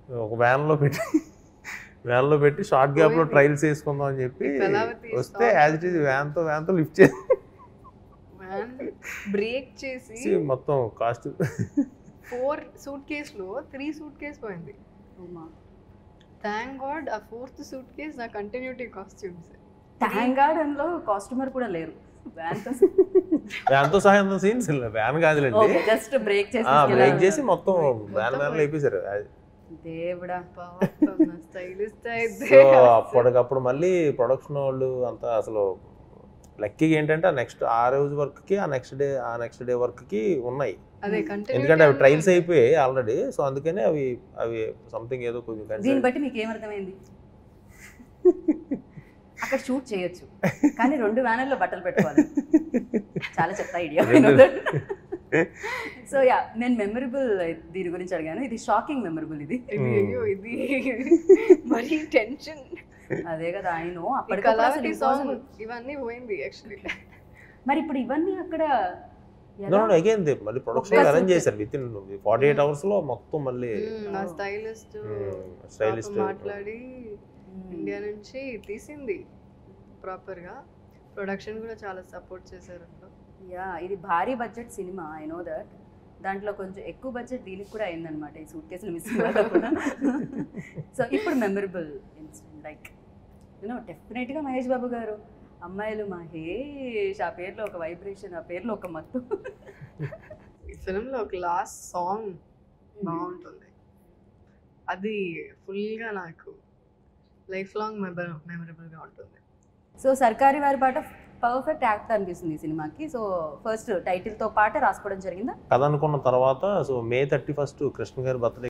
ఒక వ్యాన్లో పెట్టి వ్యాన్లో పెట్టి షార్ట్ గ్యాప్లో పోయింది. ట్రయల్స్ వేసుకుందాం అని చెప్పి కళావతి వస్తే stop. యాజ్ ఇట్ ఈజ్ వ్యాన్తో వ్యాన్తో లిఫ్ట్ చేసి బ్రేక్ చేసి మొత్తం కాస్ట్ ఫోర్ సూట్ కేస్ లో త్రీ సూట్ కేస్ పోయింది థ్యాంక్ గాడ్ ఆ ఫోర్త్ సూట్ కేస్ నా కంటిన్యూటీ కాస్ట్యూమ్స్ థ్యాంక్ గాడ్ అందులో కాస్ట్యూమర్ కూడా లేరు వ్యాన్తో వ్యాన్తో సహాయం సీన్స్ వ్యాన్ కాదులేండి ఓకే జస్ట్ బ్రేక్ చేసి బ్రేక్ చేసి మొత్తం మొత్తం వ్యాన్ వ్యాన్లో వేపేశారు దేవుడా స్టైలిస్ట్ సో అయితే అప్పటికప్పుడు మళ్ళీ ప్రొడక్షన్ వాళ్ళు అంతా అసలు లక్కీగా ఏంటంటే ఆ నెక్స్ట్ ఆ రోజు వర్క్కి ఆ నెక్స్ట్ డే ఆ నెక్స్ట్ డే వర్క్కి ఉన్నాయి అదే ఎందుకంటే అవి ట్రయల్స్ కంటిన్యూ అయిపోయాయి ఆల్రెడీ సో అందుకనే అవి అవి సంథింగ్ ఏదో కొంచెం దీన్ని consult- బట్టి మీకు ఏమర్థమైంది అక్కడ షూట్ చేయొచ్చు కానీ రెండు వ్యానర్లో బట్టలు పెట్టుకోవాలి చాలా చెత్త ఐడియా సో యా నేను మెమరబుల్ దీని గురించి అడిగాను ఇది షాకింగ్ మెమరబుల్ ఇది ఇది అయ్యో ఇది మరీ టెన్షన్ అదే కదా ఐ నో కళావతి సాంగ్ అప్పటికప్పుడు ఇవన్నీ పోయింది యాక్చువల్లీ మరి ఇప్పుడు ఇవన్నీ అక్కడ No, ఎలా? no, again, they మళ్ళీ ప్రొడక్షన్ ఒకే అరేంజ్ suit. చేశారు within forty eight hours లో మొత్తం మళ్ళీ నా స్టైలిస్ట్ స్టైలిస్ట్ మాట్లాడి Hmm. ఇండియా నుంచి తీసింది ప్రాపర్ గా ప్రొడక్షన్ కూడా చాలా సపోర్ట్ చేశారు అందులో యా ఇది భారీ బడ్జెట్ సినిమా ఐ నో దట్ దాంట్లో కొంచెం ఎక్కువ బడ్జెట్ దీనికి కూడా అయిందనమాట ఈ సూట్ కేసులు మిస్ కూడా సో ఇప్పుడు మెమరబుల్ ఇన్సిడెంట్ లైక్ యూనో డెఫినెట్గా మహేష్ బాబు గారు అమ్మాయిలు మహేష్ ఆ పేర్లో ఒక వైబ్రేషన్ ఆ పేర్లో ఒక మత్తు ఈ ఫిల్మ్ లో ఒక లాస్ట్ సాంగ్ బాగుంటుంది అది ఫుల్ గా నాకు లైఫ్ లాంగ్ మెమరబుల్ గా ఉంటుంది సో సర్కారీ వారి పాట పర్ఫెక్ట్ యాక్ట్ అనిపిస్తుంది ఈ సినిమాకి సో ఫస్ట్ టైటిల్తో పాటే రాసుకోవడం జరిగిందా కథ అనుకున్న తర్వాత so May thirty first Krishna గారి బర్త్డే